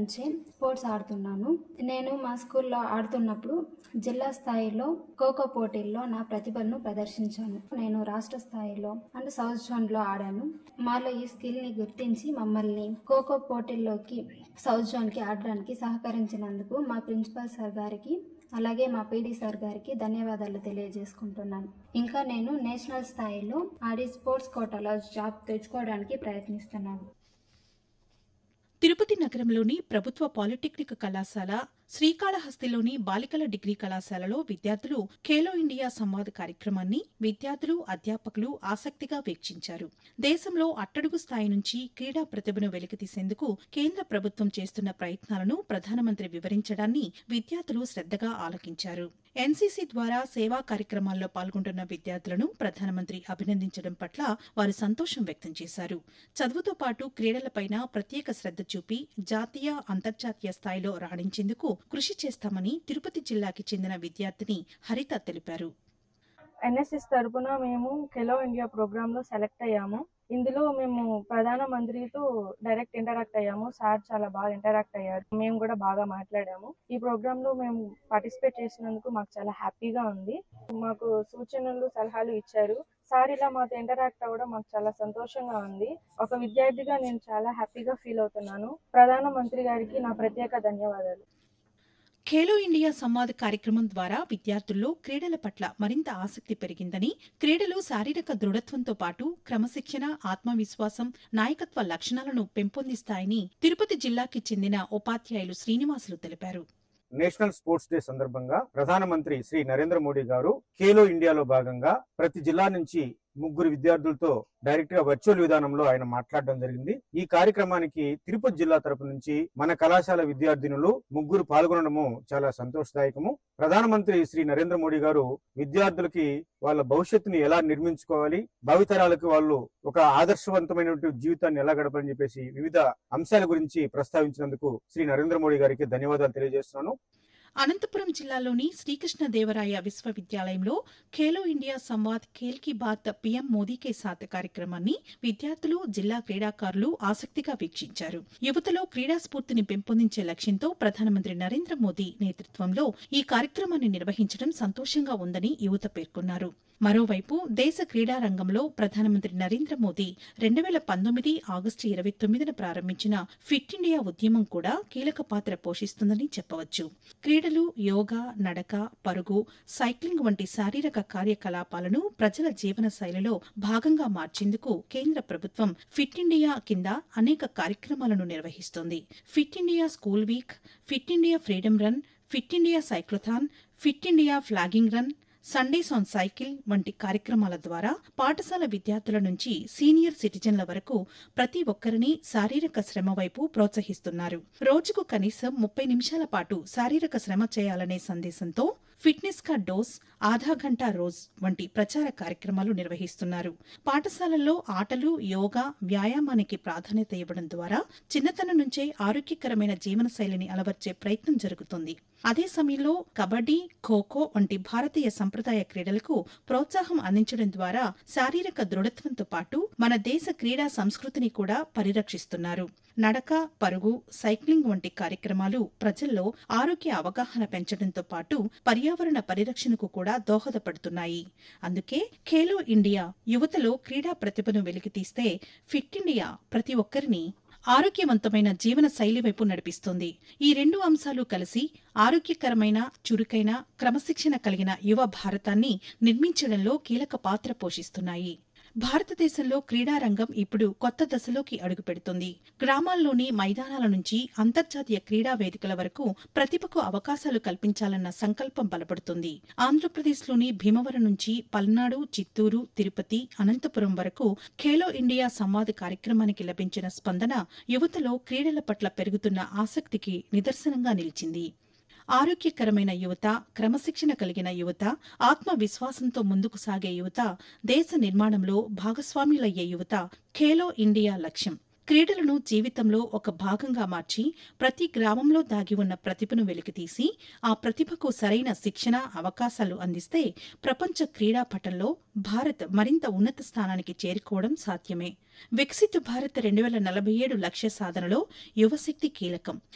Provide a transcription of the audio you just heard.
నుంచి స్పోర్ట్స్ ఆడుతున్నాను నేను మా స్కూల్లో ఆడుతున్నప్పుడు జిల్లా స్థాయిలో ఖోఖో పోటీల్లో నా ప్రతిభను ప్రదర్శించాను నేను రాష్ట్ర స్థాయిలో అంటే సౌత్ జోన్లో ఆడాను మాలో ఈ స్కిల్ని గుర్తించి మమ్మల్ని ఖోఖో పోటీల్లోకి సౌత్ జోన్కి ఆడడానికి సహకరించినందుకు మా ప్రిన్సిపల్ సార్ గారికి అలాగే మా పీడీ సార్ గారికి ధన్యవాదాలు తెలియజేసుకుంటున్నాను ఇంకా నేను నేషనల్ స్థాయిలో ఆడి స్పోర్ట్స్ కోటాలో జాబ్ తెచ్చుకోవడానికి ప్రయత్నిస్తున్నాను తిరుపతి నగరంలోని ప్రభుత్వ పాలిటెక్నిక్ కళాశాల శ్రీకాళహస్తిలోని బాలికల డిగ్రీ కళాశాలలో విద్యార్థులు ఖేలో ఇండియా సంవాద్ కార్యక్రమాన్ని విద్యార్థులు అధ్యాపకులు ఆసక్తిగా వీక్షించారు దేశంలో అట్టడుగు స్థాయి నుంచి క్రీడా ప్రతిభను వెలికితీసేందుకు కేంద్ర ప్రభుత్వం చేస్తున్న ప్రయత్నాలను ప్రధానమంత్రి వివరించడాన్ని విద్యార్థులు శ్రద్దగా ఆలకించారు ఎన్సీసీ ద్వారా సేవా కార్యక్రమాల్లో పాల్గొంటున్న విద్యార్థులను ప్రధానమంత్రి అభినందించడం పట్ల వారు సంతోషం వ్యక్తం చేశారు చదువుతో పాటు క్రీడలపైన ప్రత్యేక శ్రద్ధ చూపి జాతీయ అంతర్జాతీయ స్థాయిలో రాణించేందుకు కృషి చేస్తామని తిరుపతి జిల్లాకి చెందిన విద్యార్థిని హరిత తెలిపారు ఎన్ఎస్ఎస్ తరపున మేము ఖెలో ఇండియా ప్రోగ్రామ్ లో సెలెక్ట్ అయ్యాము ఇందులో మేము ప్రధాన మంత్రితో డైరెక్ట్ ఇంటరాక్ట్ అయ్యాము సార్ చాలా బాగా ఇంటరాక్ట్ అయ్యారు మేము కూడా బాగా మాట్లాడాము ఈ ప్రోగ్రామ్ లో మేము పార్టిసిపేట్ చేసినందుకు మాకు చాలా హ్యాపీగా ఉంది మాకు సూచనలు సలహాలు ఇచ్చారు సార్ ఇలా మాతో ఇంటరాక్ట్ అవ్వడం మాకు చాలా సంతోషంగా ఉంది ఒక విద్యార్థిగా నేను చాలా హ్యాపీగా ఫీల్ అవుతున్నాను ప్రధాన మంత్రి గారికి నా ప్రత్యేక ధన్యవాదాలు ఖేలో ఇండియా సంవాద్ కార్యక్రమం ద్వారా విద్యార్థుల్లో క్రీడల పట్ల మరింత ఆసక్తి పెరిగిందని క్రీడలు శారీరక దృఢత్వంతో పాటు క్రమశిక్షణ ఆత్మవిశ్వాసం నాయకత్వ లక్షణాలను పెంపొందిస్తాయని తిరుపతి జిల్లాకి చెందిన ఉపాధ్యాయులు శ్రీనివాసులు తెలిపారు నేషనల్ స్పోర్ట్స్ డే సందర్భంగా ప్రధానమంత్రి శ్రీ నరేంద్ర మోడీ గారు ఖేలో ఇండియాలో భాగంగా ప్రతి జిల్లా నుంచి ముగ్గురు విద్యార్థులతో డైరెక్ట్ గా వర్చువల్ విధానంలో ఆయన మాట్లాడడం జరిగింది ఈ కార్యక్రమానికి తిరుపతి జిల్లా తరపు నుంచి మన కళాశాల విద్యార్థినులు ముగ్గురు పాల్గొనడము చాలా సంతోషదాయకము ప్రధానమంత్రి శ్రీ నరేంద్ర మోడీ గారు విద్యార్థులకి వాళ్ళ భవిష్యత్తుని ఎలా నిర్మించుకోవాలి భావితరాలకు వాళ్ళు ఒక ఆదర్శవంతమైనటువంటి జీవితాన్ని ఎలా గడపాలని చెప్పేసి వివిధ అంశాల గురించి ప్రస్తావించినందుకు శ్రీ నరేంద్ర మోడీ గారికి ధన్యవాదాలు తెలియజేస్తున్నాను అనంతపురం జిల్లాలోని శ్రీకృష్ణదేవరాయ విశ్వవిద్యాలయంలో ఖేలో ఇండియా సంవాద్ ఖేల్ కీ బాత్ పీఎం మోదీ కే సాత్ కార్యక్రమాన్ని విద్యార్థులు జిల్లా క్రీడాకారులు ఆసక్తిగా వీక్షించారు యువతలో క్రీడా స్ఫూర్తిని పెంపొందించే లక్ష్యంతో ప్రధానమంత్రి నరేంద్ర మోదీ నేతృత్వంలో ఈ కార్యక్రమాన్ని నిర్వహించడం సంతోషంగా ఉందని యువత పేర్కొన్నారు మరోవైపు దేశ క్రీడా రంగంలో ప్రధానమంత్రి నరేంద్ర మోదీ రెండు వేల పంతొమ్మిది ఆగస్టు ఇరవై తొమ్మిదిన ప్రారంభించిన ఫిట్ ఇండియా ఉద్యమం కూడా కీలక పాత్ర పోషిస్తుందని చెప్పవచ్చు క్రీడలు యోగా నడక పరుగు సైక్లింగ్ వంటి శారీరక కార్యకలాపాలను ప్రజల జీవన శైలిలో భాగంగా మార్చేందుకు కేంద్ర ప్రభుత్వం ఫిట్ ఇండియా కింద అనేక కార్యక్రమాలను నిర్వహిస్తోంది fit India school week fit India freedom run fit India cyclothon fit India flagging run Sundays on cycle వంటి కార్యక్రమాల ద్వారా పాఠశాల విద్యార్థుల నుంచి సీనియర్ సిటిజన్ల వరకు ప్రతి ఒక్కరిని శారీరక శ్రమ వైపు ప్రోత్సహిస్తున్నారు రోజుకు కనీసం ముప్పై నిమిషాల పాటు శారీరక శ్రమ చేయాలనే సందేశంతో ఫిట్నెస్ కా డోస్ ఆధా గంటా రోజ్ వంటి ప్రచార కార్యక్రమాలు నిర్వహిస్తున్నారు పాఠశాలల్లో ఆటలు యోగా వ్యాయామానికి ప్రాధాన్యత ఇవ్వడం ద్వారా చిన్నతనం నుంచే ఆరోగ్యకరమైన జీవనశైలిని అలవర్చే ప్రయత్నం జరుగుతుంది అదే సమయంలో కబడ్డీ ఖోఖో వంటి భారతీయ సంప్రదాయ క్రీడలకు ప్రోత్సాహం అందించడం ద్వారా శారీరక దృఢత్వంతో పాటు మన దేశ క్రీడా సంస్కృతిని కూడా పరిరక్షిస్తున్నారు నడక పరుగు సైక్లింగ్ వంటి కార్యక్రమాలు ప్రజల్లో ఆరోగ్య అవగాహన పెంచడంతో పాటు పర్యావరణ పరిరక్షణకు కూడా దోహదపడుతున్నాయి అందుకే ఖేలో ఇండియా యువతలో క్రీడా ప్రతిభను వెలికితీస్తే ఫిట్ ఇండియా ప్రతి ఒక్కరిని ఆరోగ్యవంతమైన జీవన శైలి వైపు నడిపిస్తుంది ఈ రెండు అంశాలు కలిసి ఆరోగ్యకరమైన చురుకైన క్రమశిక్షణ కలిగిన యువ భారతాన్ని నిర్మించడంలో కీలక పాత్ర పోషిస్తున్నాయి భారతదేశంలో క్రీడారంగం ఇప్పుడు కొత్త దశలోకి అడుగుపెడుతుంది గ్రామాల్లోని మైదానాల నుంచి అంతర్జాతీయ క్రీడా వేదికల వరకు ప్రతిభకు అవకాశాలు కల్పించాలన్న సంకల్పం బలపడుతుంది ఆంధ్రప్రదేశ్లోని భీమవరం నుంచి పల్నాడు చిత్తూరు తిరుపతి అనంతపురం వరకు ఖేలో ఇండియా సంవాద్ కార్యక్రమానికి లభించిన స్పందన యువతలో క్రీడల పట్ల పెరుగుతున్న ఆసక్తికి నిదర్శనంగా నిలిచింది ఆరోగ్యకరమైన యువత క్రమశిక్షణ కలిగిన యువత ఆత్మవిశ్వాసంతో ముందుకు సాగే యువత దేశ నిర్మాణంలో భాగస్వామ్యులయ్యే యువత ఖేలో ఇండియా లక్ష్యం క్రీడలను జీవితంలో ఒక భాగంగా మార్చి ప్రతి గ్రామంలో దాగి ఉన్న ప్రతిభను వెలికితీసి ఆ ప్రతిభకు సరైన శిక్షణ అవకాశాలు అందిస్తే ప్రపంచ క్రీడా పటంలో భారత్ మరింత ఉన్నత స్థానానికి చేరుకోవడం సాధ్యమే వికసిత్ భారత్ రెండు వేల నలభై ఏడు లక్ష్య సాధనలో యువశక్తి కీలకం